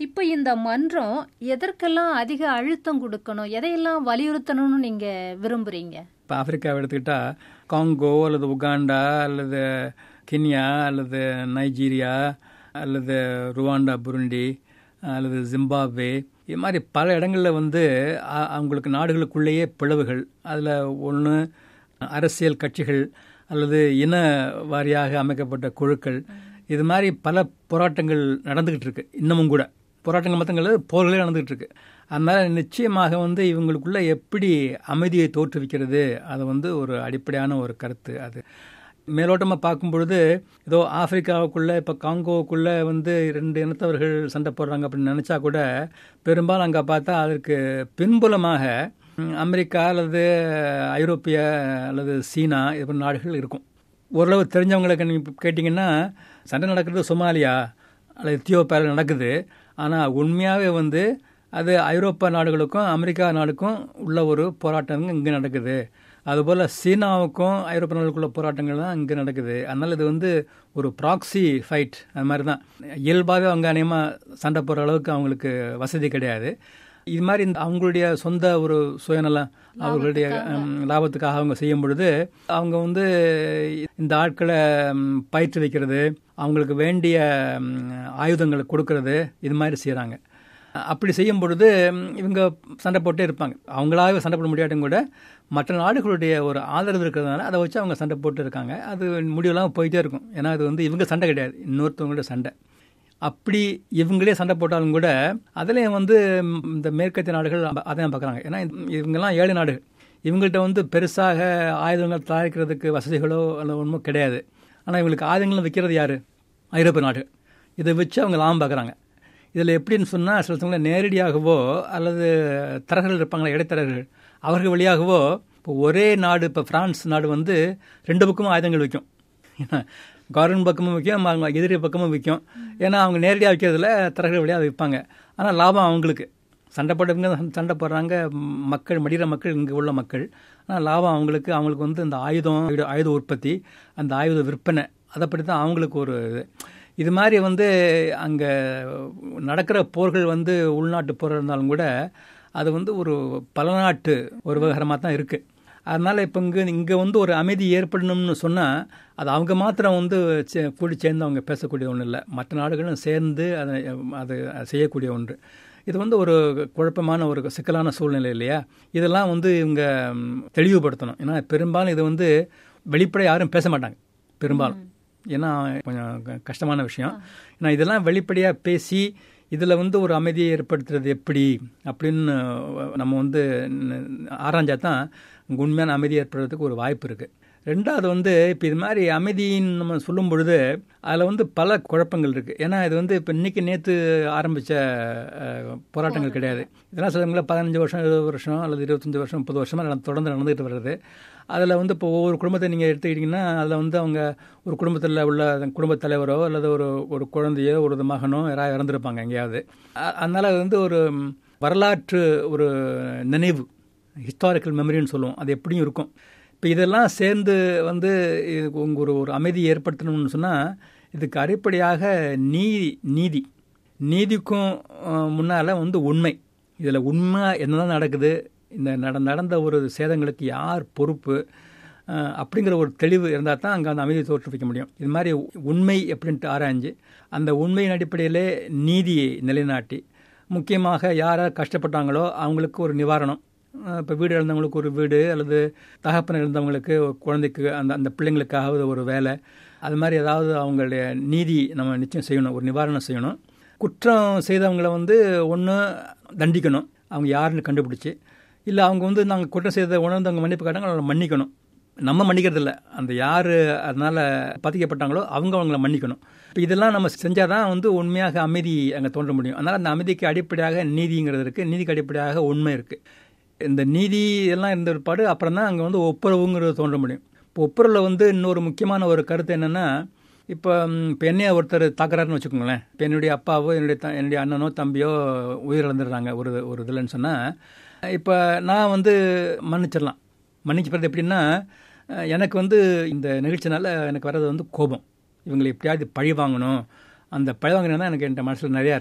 இப்போ இந்த மன்றம் எதற்கெல்லாம் அதிக அழுத்தம் கொடுக்கணும் எதையெல்லாம் வலியுறுத்தணும்னு நீங்க விரும்புறீங்க இப்போ ஆப்பிரிக்காவை எடுத்துக்கிட்டா காங்கோ அல்லது உகாண்டா அல்லது கென்யா அல்லது நைஜீரியா அல்லது ருவாண்டா புருண்டி அல்லது ஜிம்பாப்வே இது மாதிரி பல இடங்களில் வந்து அ- அவங்களுக்கு நாடுகளுக்குள்ளேயே பிளவுகள் அதில் ஒன்று அரசியல் கட்சிகள் அல்லது இன வாரியாக அமைக்கப்பட்ட குழுக்கள் இது மாதிரி பல போராட்டங்கள் நடந்துக்கிட்டு இருக்கு இன்னமும் கூட போராட்டங்கள் மற்றங்கள் போர்களே நடந்துகிட்டு இருக்கு அதனால நிச்சயமாக வந்து இவங்களுக்குள்ள எப்படி அமைதியை தோற்றுவிக்கிறது அது வந்து ஒரு அடிப்படையான ஒரு கருத்து அது மேலோட்டமாக பார்க்கும் பொழுது ஏதோ ஆப்பிரிக்காவுக்குள்ள இப்போ காங்கோவுக்குள்ள வந்து ரெண்டு இனத்தவர்கள் சண்டை போடுறாங்க அப்படின்னு நினச்சா கூட பெரும்பாலும் அங்கே பார்த்தா அதற்கு பின்புலமாக ம், அமெரிக்கா அல்லது ஐரோப்பிய அல்லது சீனா இது போன்ற நாடுகள் இருக்கும் ஓரளவு தெரிஞ்சவங்களுக்கு நீங்கள் கேட்டிங்கன்னா சண்டை நடக்கிறது சொமாலியா அல்லது எத்தியோப்பியாவில் நடக்குது ஆனால் உண்மையாகவே வந்து அது ஐரோப்பா நாடுகளுக்கும் அமெரிக்கா நாடுக்கும் உள்ள ஒரு போராட்டம் இங்கே நடக்குது அதுபோல் சீனாவுக்கும் ஐரோப்பா நாடுகளுக்குள்ள போராட்டங்கள் தான் இங்கே நடக்குது அதனால் இது வந்து ஒரு ப்ராக்ஸி ஃபைட் அது மாதிரி தான் இயல்பாகவே அவங்க அநேகமாக சண்டை போடுற அளவுக்கு அவங்களுக்கு வசதி கிடையாது இது மாதிரி இந்த அவங்களுடைய சொந்த ஒரு சுயநலம் அவர்களுடைய ம், லாபத்துக்காக அவங்க செய்யும் பொழுது அவங்க வந்து இந்த ஆட்களை ம், பயிற்றுவிக்கிறது அவங்களுக்கு வேண்டிய ம், ஆயுதங்களை கொடுக்கறது இது மாதிரி செய்கிறாங்க அப்படி செய்யும் பொழுது ம், இவங்க சண்டை போட்டே இருப்பாங்க அவங்களாவே சண்டை போட முடியாட்டும் கூட மற்ற நாடுகளுடைய ஒரு ஆதரவு இருக்கிறதுனால அதை வச்சு அவங்க சண்டை போட்டு இருக்காங்க அது முடிவெல்லாம் போயிட்டே இருக்கும் ஏன்னா அது வந்து இவங்க சண்டை கிடையாது இன்னொருத்தவங்களோட சண்டை அப்படி இவங்களே சண்டை போட்டாலும் கூட அதுலேயும் வந்து ம், இந்த மேற்கத்திய நாடுகள் அதையும் பார்க்குறாங்க ஏன்னா இந்த- இவங்கெல்லாம் ஏழு நாடுகள் இவங்கள்ட்ட வந்து பெருசாக ஆயுதங்கள் தயாரிக்கிறதுக்கு வசதிகளோ அல்ல ஒன்றும் கிடையாது ஆனால் இவங்களுக்கு ஆயுதங்களும் விற்கிறது யார் ஐரோப்பிய நாடு இதை வச்சு அவங்க லாபம் பார்க்குறாங்க இதில் எப்படின்னு சொன்னால் சில சமயம் நேரடியாகவோ அல்லது தரகர்கள் இருப்பாங்களா இடைத்தரகர்கள் அவர்கள் வழியாகவோ இப்போ ஒரே நாடு இப்போ பிரான்ஸ் நாடு வந்து ரெண்டு பக்கமும் ஆயுதங்கள் விற்கும் ஏன்னா கவர்மெண்ட் பக்கமும் விற்கும் அவங்க எதிரி பக்கமும் விற்கும் ஏன்னா அவங்க நேரடியாக விற்கிறதுல தரகர்கள் வழியாக விற்பாங்க ஆனால் லாபம் அவங்களுக்கு சண்டை போடுறவங்க சண்டை போடுறாங்க ம், மக்கள் மடிகிற மக்கள் இங்கே உள்ள மக்கள் ஆனால் லாபம் அவங்களுக்கு அவங்களுக்கு வந்து இந்த ஆயுதம் ஆயுத- ஆயுத உற்பத்தி அந்த ஆயுத விற்பனை அதை பற்றி தான் அவங்களுக்கு ஒரு இது இது மாதிரி வந்து அங்கே நடக்கிற போர்கள் வந்து உள்நாட்டு போர் இருந்தாலும் கூட அது வந்து ஒரு பலநாட்டு ஒரு விவகாரமாக தான் இருக்குது அதனால் இப்போ இங்கே இங்கே வந்து ஒரு அமைதி ஏற்படணும்னு சொன்னால் அது அவங்க மாத்திரம் வந்து சே- கூடி சேர்ந்து அவங்க பேசக்கூடிய ஒன்று இல்லை மற்ற நாடுகளும் சேர்ந்து அதை அது செய்யக்கூடிய ஒன்று இது வந்து ஒரு குழப்பமான ஒரு சிக்கலான சூழ்நிலை இல்லையா இதெல்லாம் வந்து இவங்க ம், தெளிவுபடுத்தணும் ஏன்னா பெரும்பாலும் இது வந்து வெளிப்படை யாரும் பேச மாட்டாங்க பெரும்பாலும் ஏன்னா கொஞ்சம் க- கஷ்டமான விஷயம் ஏன்னா இதெல்லாம் வெளிப்படையாக பேசி இதில் வந்து ஒரு அமைதியை ஏற்படுத்துறது எப்படி அப்படின்னு நம்ம வந்து ஆராய்ஞ்சா தான் உண்மையான அமைதி ஏற்படுறதுக்கு ஒரு வாய்ப்பு இருக்குது ரெண்டாவது வந்து இப்போ இது மாதிரி அமைதின்னு நம்ம சொல்லும் பொழுது அதில் வந்து பல குழப்பங்கள் இருக்குது ஏன்னா இது வந்து இப்போ இன்னைக்கு நேற்று ஆரம்பித்த போராட்டங்கள் கிடையாது இதெல்லாம் சிலவங்கள பதினஞ்சு வருஷம் இருபது வருஷம் அல்லது இருபத்தஞ்சி வருஷம் முப்பது வருஷமாக நட- தொடர்ந்து நடந்துகிட்டு வருது அதில் வந்து இப்போ ஒவ்வொரு குடும்பத்தை நீங்கள் எடுத்துக்கிட்டிங்கன்னா அதில் வந்து அவங்க ஒரு குடும்பத்தில் உள்ள குடும்பத் தலைவரோ அல்லது ஒரு ஒரு குழந்தையோ ஒரு மகனோ யாராவது இறந்துருப்பாங்க எங்கேயாவது அ- அதனால அது வந்து ஒரு ம், வரலாற்று ஒரு நினைவு ஹிஸ்டாரிக்கல் மெமரின்னு சொல்லுவோம் அது எப்படியும் இருக்கும் இப்போ இதெல்லாம் சேர்ந்து வந்து இது உங்க ஒரு ஒரு அமைதி ஏற்படுத்தணும்னு சொன்னால் இதுக்கு அடிப்படையாக நீதி நீதி நீதிக்கும் முன்னால் வந்து உண்மை இதில் உண்மை என்னதான் நடக்குது இந்த நட நடந்த ஒரு சேதங்களுக்கு யார் பொறுப்பு அஹ், அப்படிங்கிற ஒரு தெளிவு இருந்தால் தான் அங்கே அந்த அமைதியை தோற்றுவிக்க முடியும் இது மாதிரி உண்மை அப்படின்ட்டு ஆராய்ஞ்சு அந்த உண்மையின் அடிப்படையிலே நீதியை நிலைநாட்டி முக்கியமாக யார் யார் கஷ்டப்பட்டாங்களோ அவங்களுக்கு ஒரு நிவாரணம் இப்போ வீடு இழந்தவங்களுக்கு ஒரு வீடு அல்லது தகப்பன் இழந்தவங்களுக்கு ஒரு குழந்தைக்கு அந்த அந்த பிள்ளைங்களுக்காவது ஒரு வேலை அது மாதிரி ஏதாவது அவங்களுடைய நீதி நம்ம நிச்சயம் செய்யணும் ஒரு நிவாரணம் செய்யணும் குற்றம் செய்தவங்கள வந்து ஒன்று தண்டிக்கணும் அவங்க யாருன்னு கண்டுபிடிச்சி இல்லை அவங்க வந்து நாங்கள் குற்றம் செய்த உணர்ந்து அவங்க மன்னிப்பு காட்டாங்க அவங்கள மன்னிக்கணும் நம்ம மன்னிக்கிறது இல்லை அந்த யார் அதனால் பாதிக்கப்பட்டாங்களோ அவங்க அவங்கள மன்னிக்கணும் இப்போ இதெல்லாம் நம்ம செஞ்சால் தான் வந்து உண்மையாக அமைதி அங்கே தோன்ற முடியும் அதனால் அந்த அமைதிக்கு அடிப்படையாக நீதிங்கிறது இருக்குது நீதிக்கு அடிப்படையாக உண்மை இருக்குது இந்த நீதி எல்லாம் இருந்த பிற்பாடு அப்புறம் தான் அங்கே வந்து ஒப்புரவுங்கிறது தோன்ற முடியும் இப்போ ஒப்புரவில் வந்து இன்னொரு முக்கியமான ஒரு கருத்து என்னென்னா இப்போ ம், இப்போ என்னைய ஒருத்தர் தாக்குறாருன்னு வச்சுக்கோங்களேன் இப்போ என்னுடைய அப்பாவோ என்னுடைய த என்னுடைய அண்ணனோ தம்பியோ உயிரிழந்துடுறாங்க ஒரு ஒரு இதுலன்னு சொன்னால் இப்போ நான் வந்து மன்னிச்சிடலாம் மன்னிக்கப்படுறது எப்படின்னா அஹ், எனக்கு வந்து இந்த நிகழ்ச்சினால எனக்கு வர்றது வந்து கோபம் இவங்களை எப்படியாவது பழி வாங்கணும் அந்த பழி வாங்கினா எனக்கு என் மனசில் நிறையா இருக்குது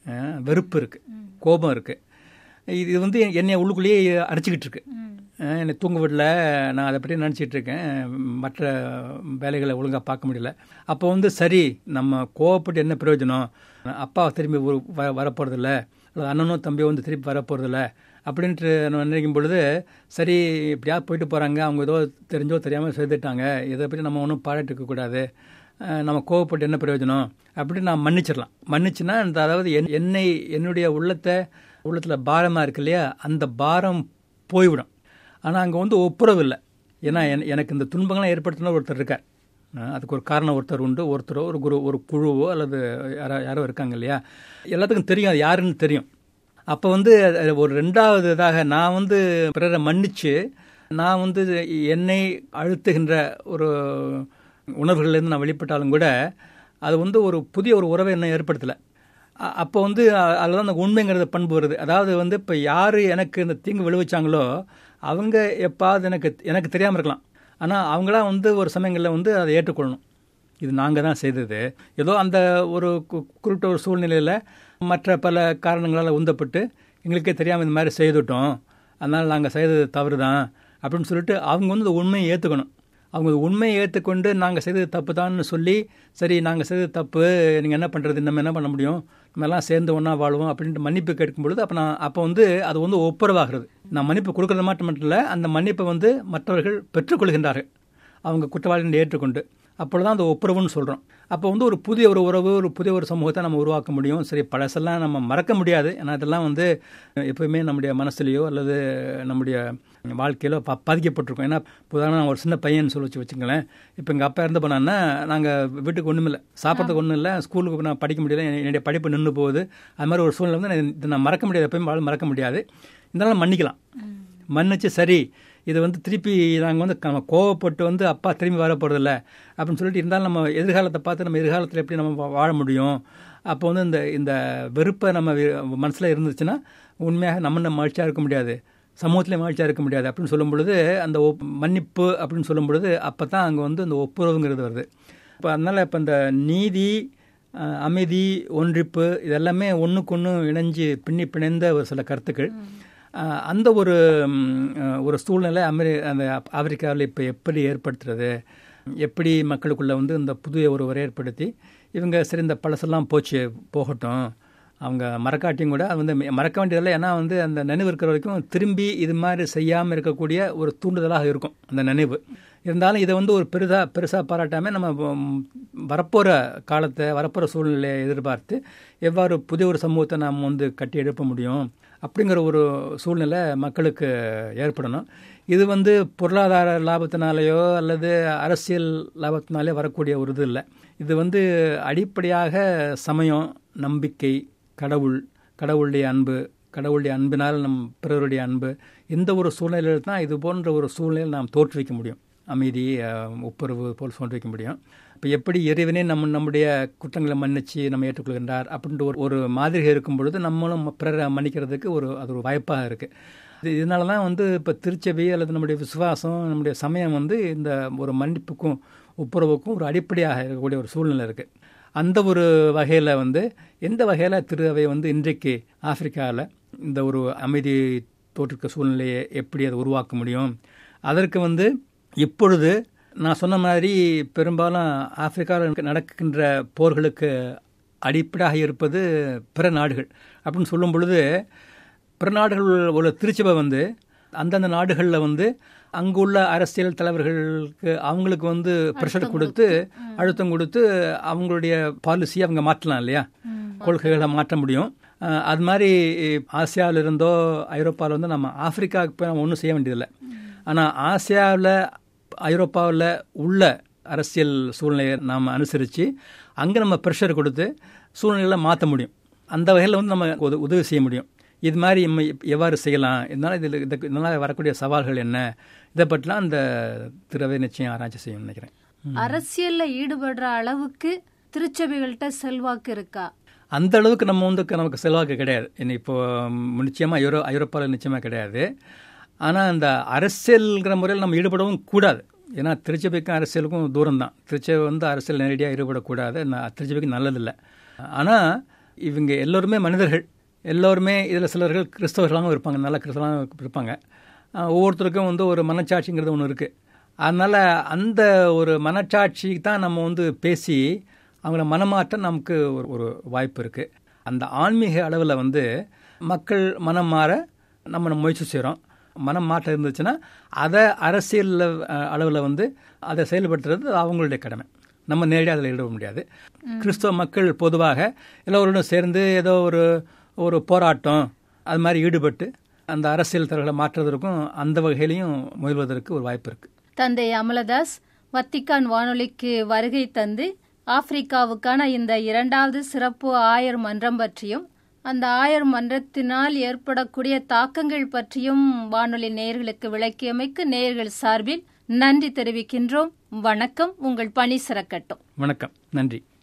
வெறுப்பு இருக்குது கோபம் இருக்குது இது வந்து என்னை உள்ளுக்குள்ளேயே அரைச்சிக்கிட்டு இருக்கு அஹ் என்னை தூங்க விடல நான் அதை பற்றி நினச்சிட்டு இருக்கேன் மற்ற வேலைகளை ஒழுங்காக பார்க்க முடியல அப்போ வந்து சரி நம்ம கோவப்பட்டு என்ன பிரயோஜனம் அப்பா திரும்பி ஒரு வ வரப்போகிறதில்ல அல்லது அண்ணனும் தம்பியோ வந்து திருப்பி வரப்போகிறதில்ல அப்படின்ட்டு நம்ம நினைக்கும் பொழுது சரி இப்படியாவது போயிட்டு போகிறாங்க அவங்க ஏதோ தெரிஞ்சோ தெரியாமல் செய்துட்டாங்க இதை பற்றி நம்ம ஒன்றும் பாராட்டிக்க கூடாது அஹ் நம்ம கோவப்பட்டு என்ன பிரயோஜனம் அப்படின்னு நான் மன்னிச்சிடலாம் மன்னிச்சுன்னா இந்த அதாவது என் என்னை என்னுடைய உள்ளத்தை உள்ளத்தில் பாரமாக இருக்கு இல்லையா அந்த பாரம் போய்விடும் ஆனால் அங்கே வந்து ஒப்புரவு இல்லை ஏன்னா என் எனக்கு இந்த துன்பங்கள்லாம் ஏற்படுத்தின ஒருத்தர் இருக்கார் அஹ் அதுக்கு ஒரு காரணம் ஒருத்தர் உண்டு ஒருத்தரோ ஒரு குரு ஒரு குழுவோ அல்லது யாரோ யாரோ இருக்காங்க இல்லையா எல்லாத்துக்கும் தெரியும் அது யாருன்னு தெரியும் அப்போ வந்து அது ஒரு ரெண்டாவது இதாக நான் வந்து பிறரை மன்னிச்சு நான் வந்து என்னை அழுத்துகின்ற ஒரு உணர்வுகள்லேருந்து நான் வெளிப்பட்டாலும் கூட அது வந்து ஒரு புதிய ஒரு உறவை என்ன ஏற்படுத்தலை அ- அப்போ வந்து அ- அதில் தான் அந்த உண்மைங்கிறது பண்பு வருது அதாவது வந்து இப்போ யார் எனக்கு இந்த தீங்கு விளைவிச்சாங்களோ அவங்க எப்பாவது எனக்கு எனக்கு தெரியாமல் இருக்கலாம் ஆனால் அவங்களாம் வந்து ஒரு சமயங்களில் வந்து அதை ஏற்றுக்கொள்ளணும் இது நாங்கள் தான் செய்தது ஏதோ அந்த ஒரு கு- குறிப்பிட்ட ஒரு சூழ்நிலையில் மற்ற பல காரணங்களால் உந்தப்பட்டு எங்களுக்கே தெரியாமல் இந்த மாதிரி செய்துட்டோம் அதனால் நாங்கள் செய்தது தவறு தான் அப்படின்னு சொல்லிட்டு அவங்க வந்து இந்த உண்மையை ஏற்றுக்கணும் அவங்க இந்த உண்மையை ஏற்றுக்கொண்டு நாங்கள் செய்தது தப்பு தான்னு சொல்லி சரி நாங்கள் செய்தது தப்பு நீங்கள் என்ன பண்ணுறது நம்ம என்ன பண்ண முடியும் நம்ம எல்லாம் சேர்ந்து ஒன்றா வாழ்வோம் அப்படின்ட்டு மன்னிப்பு கேட்கும் பொழுது அப்போ நான் அப்போ வந்து அது வந்து ஒப்புரவாகிறது நான் மன்னிப்பு கொடுக்கறது மட்டும் மட்டும் இல்லை அந்த மன்னிப்பை வந்து மற்றவர்கள் பெற்றுக்கொள்கின்றார்கள் அவங்க குற்றவாளிகளை ஏற்றுக்கொண்டு அப்பொழுதுதான் அந்த ஒப்புரவுன்னு சொல்கிறோம் அப்போ வந்து ஒரு புதிய ஒரு உறவு ஒரு புதிய ஒரு சமூகத்தை நம்ம உருவாக்க முடியும் சரி பழசெல்லாம் நம்ம மறக்க முடியாது ஏன்னா அதெல்லாம் வந்து எப்பவுமே நம்முடைய மனசுலையோ அல்லது நம்முடைய வாழ்க்கையிலோ ப பாதிக்கப்பட்டிருக்கோம் ஏன்னா உதாரணம் நான் ஒரு சின்ன பையன் சொல்லி வச்சு வச்சுங்களேன் இப்போ எங்கள் அப்பா இறந்து போனான்னா நாங்கள் வீட்டுக்கு ஒன்றும் இல்லை சாப்பிட்றதுக்கு ஒன்றும் இல்லை ஸ்கூலுக்கு நான் படிக்க முடியல என்னுடைய படிப்பு நின்று போகுது அது மாதிரி ஒரு சூழ்நிலை வந்து நான் இதை நான் மறக்க முடியாது எப்பயும் வாழ மறக்க முடியாது இருந்தாலும் மன்னிக்கலாம் மன்னிச்சு சரி இது வந்து திருப்பி நாங்கள் வந்து நம்ம கோவப்பட்டு வந்து அப்பா திரும்பி வர போகிறதில்ல அப்படின்னு சொல்லிட்டு இருந்தாலும் நம்ம எதிர்காலத்தை பார்த்து நம்ம எதிர்காலத்தில் எப்படி நம்ம வா- வாழ முடியும் அப்போ வந்து இந்த இந்த வெறுப்பை நம்ம மனசில் இருந்துச்சுன்னா உண்மையாக நம்ம நம்ம மகிழ்ச்சியாக இருக்க முடியாது சமூகத்திலே மகிழ்ச்சியாக இருக்க முடியாது அப்படின்னு சொல்லும் பொழுது அந்த ஒப்- மன்னிப்பு அப்படின்னு சொல்லும் பொழுது அப்போ தான் அங்கே வந்து அந்த ஒப்புரவுங்கிறது வருது இப்போ அதனால் இப்போ இந்த நீதி அஹ், அமைதி ஒன்றிப்பு இதெல்லாமே ஒன்றுக்கு ஒன்று இணைஞ்சு பின்னி பிணைந்த ஒரு சில கருத்துக்கள் அஹ், அந்த ஒரு ம், அஹ், ஒரு சூழ்நிலை அமெரி அந்த ஆப்பிரிக்காவில் இப்போ எப்படி ஏற்படுத்துறது எப்படி மக்களுக்குள்ள வந்து இந்த புதிய ஒருவரை ஏற்படுத்தி இவங்க சரி இந்த பழசெல்லாம் போச்சு போகட்டும் அவங்க மறக்காட்டியும் கூட அது வந்து மறக்க வேண்டியதில்லை ஏன்னா வந்து அந்த நினைவு இருக்கிற வரைக்கும் திரும்பி இது மாதிரி செய்யாமல் இருக்கக்கூடிய ஒரு தூண்டுதலாக இருக்கும் அந்த நினைவு இருந்தாலும் இதை வந்து ஒரு பெரிதாக பெருசாக பாராட்டாமல் நம்ம ம், வரப்போகிற காலத்தை வரப்போகிற சூழ்நிலையை எதிர்பார்த்து எவ்வாறு புதிய ஒரு சமூகத்தை நாம் வந்து கட்டி எழுப்ப முடியும் அப்படிங்கிற ஒரு சூழ்நிலை மக்களுக்கு ஏற்படணும் இது வந்து பொருளாதார லாபத்தினாலேயோ அல்லது அரசியல் லாபத்தினாலே வரக்கூடிய ஒரு இது இல்லை இது வந்து அடிப்படையாக சமயம் நம்பிக்கை கடவுள் கடவுளுடைய அன்பு கடவுளுடைய அன்பினால் நம் பிறருடைய அன்பு இந்த ஒரு சூழ்நிலையில் தான் இது போன்ற ஒரு சூழ்நிலையில் நாம் தோற்றுவிக்க முடியும் அமைதி அஹ், ஒப்புரவு போல் தோற்றுவிக்க முடியும் இப்போ எப்படி இறைவனே நம்ம நம்முடைய குற்றங்களை மன்னிச்சு நம்ம ஏற்றுக்கொள்கின்றார் அப்படின்ற ஒரு ஒரு மாதிரி இருக்கும் பொழுது நம்மளும் பிறரை மன்னிக்கிறதுக்கு ஒரு அது ஒரு வாய்ப்பாக இருக்குது இது இதனால தான் வந்து இப்போ திருச்சபை அல்லது நம்முடைய விசுவாசம் நம்முடைய சமயம் வந்து இந்த ஒரு மன்னிப்புக்கும் ஒப்புரவுக்கும் ஒரு அடிப்படையாக இருக்கக்கூடிய ஒரு சூழ்நிலை இருக்குது அந்த ஒரு வகையில் வந்து எந்த வகையில் திரு அவை வந்து இன்றைக்கு ஆப்பிரிக்காவில் இந்த ஒரு அமைதி தோற்றுக்க சூழ்நிலையை எப்படி அதை உருவாக்க முடியும் அதற்கு வந்து இப்பொழுது நான் சொன்ன மாதிரி பெரும்பாலும் ஆப்பிரிக்காவில் நடக்கின்ற போர்களுக்கு அடிப்படையாக இருப்பது பிற நாடுகள் அப்படின்னு சொல்லும் பொழுது பிற நாடுகள் உள்ள திருச்சபை வந்து அந்தந்த நாடுகளில் வந்து அங்குள்ள அரசியல் தலைவர்களுக்கு அவங்களுக்கு வந்து ப்ரெஷர் கொடுத்து அழுத்தம் கொடுத்து அவங்களுடைய பாலிசியை அவங்க மாற்றலாம் இல்லையா கொள்கைகளை மாற்ற முடியும் அஹ் அது மாதிரி ஆசியாவில் இருந்தோ ஐரோப்பாவில் வந்து நம்ம ஆப்பிரிக்காவுக்கு போய் நம்ம ஒன்றும் செய்ய வேண்டியதில்லை ஆனால் ஆசியாவில் ஐரோப்பாவில் உள்ள அரசியல் சூழ்நிலையை நாம் அனுசரித்து அங்கே நம்ம ப்ரெஷர் கொடுத்து சூழ்நிலைகளை மாற்ற முடியும் அந்த வகையில் வந்து நம்ம உத- உதவி செய்ய முடியும் இது மாதிரி நம்ம எப்- எவ்வாறு செய்யலாம் இதனால் இதில் இதுக்கு இதனால் வரக்கூடிய சவால்கள் என்ன இதை பற்றிலாம் அந்த திறவை நிச்சயம் ஆராய்ச்சி செய்யணும்னு நினைக்கிறேன் அரசியல்ல ஈடுபடுற அளவுக்கு திருச்சபைகள்கிட்ட செல்வாக்கு இருக்கா அந்த அளவுக்கு நம்ம வந்து க- நமக்கு செல்வாக்கு கிடையாது என்ன இப்போ ம், நிச்சயமா ஐரோ ஐரோப்பாவில் நிச்சயமா கிடையாது ஆனால் அந்த அரசியல்ங்கிற முறையில் நம்ம ஈடுபடவும் கூடாது ஏன்னா திருச்சபைக்கும் அரசியலுக்கும் தூரம் தான் திருச்சபை வந்து அரசியல் நேரடியாக ஈடுபடக்கூடாது ந- திருச்சபைக்கு நல்லதில்லை ஆனால் இவங்க எல்லோருமே மனிதர்கள் எல்லோருமே இதில் சிலர்கள் கிறிஸ்தவர்களாகவும் இருப்பாங்க நல்ல கிறிஸ்தவர்களாகவும் இருப்பாங்க அஹ், ஒவ்வொருத்தருக்கும் வந்து ஒரு மனச்சாட்சிங்கிறது ஒன்று இருக்குது அதனால் அந்த ஒரு மனச்சாட்சி தான் நம்ம வந்து பேசி அவங்கள மனமாற்ற நமக்கு ஒரு ஒரு வாய்ப்பு இருக்குது அந்த ஆன்மீக அளவில் வந்து மக்கள் மனம் மாற நம்ம முயற்சி செய்கிறோம் மனம் மாற்றம் இருந்துச்சுன்னா அதை அரசியல் அளவில் வந்து அதை செயல்படுத்துறது அவங்களுடைய கடமை நம்ம நேரடியாக அதில் ஈடுபட முடியாது கிறிஸ்தவ மக்கள் பொதுவாக எல்லோருடன் சேர்ந்து ஏதோ ஒரு ஒரு போராட்டம் அது மாதிரி ஈடுபட்டு அந்த அரசியல் தலைவர்களை மாற்றுவதற்கும் அந்த வகையிலையும் முயல்வதற்கு ஒரு வாய்ப்பு இருக்குது தந்தை அமலதாஸ் வத்திக்கான் வானொலிக்கு வருகை தந்து ஆப்பிரிக்காவுக்கான இந்த இரண்டாவது சிறப்பு ஆயர் மன்றம் பற்றியும் அந்த ஆயர் மன்றத்தினால் ஏற்படக்கூடிய தாக்கங்கள் பற்றியும் வானொலி நேயர்களுக்கு விளக்கியமைக்கு நேயர்கள் சார்பில் நன்றி தெரிவிக்கின்றோம் வணக்கம் உங்கள் பணி சிறக்கட்டும் வணக்கம் நன்றி